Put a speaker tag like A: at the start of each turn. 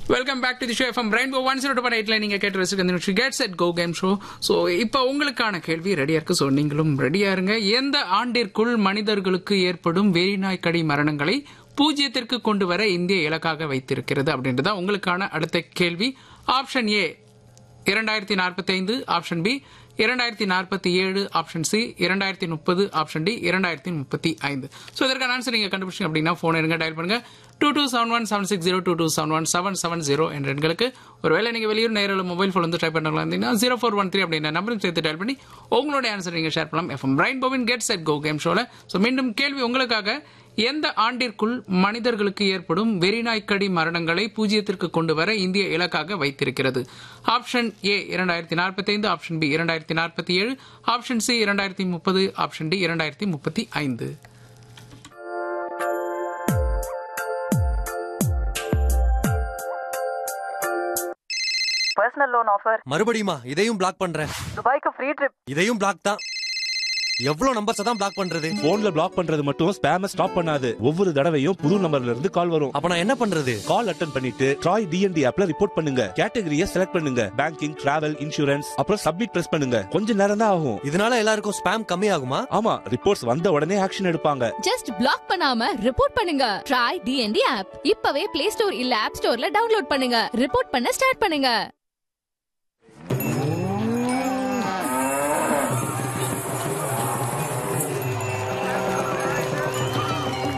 A: welcome back to the show FM rainbow one zero two எயிட்ல நீங்க கேட்டு ரசிக்க இந்த நிகழ்ச்சி get set go game show so இப்போ உங்களுக்கான கேள்வி ரெடியா இருக்கு ஸோ நீங்களும் ரெடியா இருங்க எந்த ஆண்டிற்குள் மனிதர்களுக்கு ஏற்படும் வெறிநாய் கடி மரணங்களை பூஜ்ஜியத்திற்கு கொண்டு வர இந்திய இலக்காக வைத்திருக்கிறது அப்படின்றத உங்களுக்கான அடுத்த கேள்வி ஆப்ஷன் ஏ இரண்டாயிரத்தி நாற்பத்தி ஐந்து ஆப்ஷன் பி இரண்டாயிரத்தி நாற்பத்தி ஏழு ஆப்ஷன் சி இரண்டாயிரத்தி முப்பது ஆப்ஷன் டி இரண்டாயிரத்தி முப்பத்தி ஐந்து ஸோ இதற்கான ஆன்சர் நீங்க கண்டுபிடிச்சிங்க அப்படின்னா போன் எடுங்க டயல் பண்ணுங்க two two seven one seven six zero two two seven one seven seven zero என்ற எண்களுக்கு ஒருவேளை நீங்க வெளியூர் நேரில் மொபைல் ஃபோன் வந்து ட்ரை பண்ணலாம் இருந்தீங்கன்னா ஜீரோ ஃபோர் ஒன் த்ரீ அப்படின்ற நம்பரும் சேர்த்து டயல் பண்ணி உங்களுடைய ஆன்சர் நீங்க ஷேர் பண்ணலாம் எஃப்எம் பிரைன் போவின் கெட் செட் கோ கேம் ஷோல ஸோ மீண்டும் கேள்வி உங்களுக்காக எந்த ஆண்டிற்குள் மனிதர்களுக்கு ஏற்படும் வெறிநாய்க்கடி மரணங்களை பூஜ்ஜியத்திற்கு கொண்டு வர இந்திய இலக்காக வைத்திருக்கிறது ஆப்ஷன் ஏ இரண்டாயிரத்தி நாற்பத்தி ஐந்து ஆப்ஷன் பி இரண்டாயிரத்தி நாற்பத்தி ஏழு ஆப்ஷன் சி இரண்டாயிரத்தி முப்பது ஆப்ஷன் டி இரண்டாயிரத்தி முப்பத்தி ஐந்து
B: பர்சனல் லோன் ஆஃபர்
C: மறுபடியுமா இதையும் பிளாக் பண்றேன்
B: துபாய்க்கு ஃப்ரீ ட்ரிப்
C: இதையும் பிளாக் தான் எவ்வளவு நம்பர்ஸ் தான் பிளாக் பண்றது
D: போன்ல பிளாக் பண்றது மட்டும் ஸ்பேம ஸ்டாப் பண்ணாது ஒவ்வொரு தடவையும் புது நம்பர்ல இருந்து கால் வரும்
C: அப்ப நான் என்ன பண்றது
D: கால் அட்டன் பண்ணிட்டு ட்ராய் டிஎன்டி ஆப்ல ரிப்போர்ட் பண்ணுங்க கேட்டகரியை செலக்ட் பண்ணுங்க பேங்கிங் டிராவல் இன்சூரன்ஸ் அப்புறம் சப்மிட் பிரஸ் பண்ணுங்க கொஞ்ச நேரம் தான் ஆகும்
C: இதனால எல்லாருக்கும் ஸ்பேம் கம்மி ஆகுமா
D: ஆமா ரிப்போர்ட்ஸ் வந்த உடனே ஆக்ஷன் எடுப்பாங்க
E: ஜஸ்ட் பிளாக் பண்ணாம ரிப்போர்ட் பண்ணுங்க ட்ரை டிஎன்டி ஆப் இப்பவே பிளே ஸ்டோர் இல்ல ஆப் ஸ்டோர்ல டவுன்லோட் பண்ணுங்க ரிப்போர்ட் பண்ண ஸ்டார்ட் பண்ணுங்க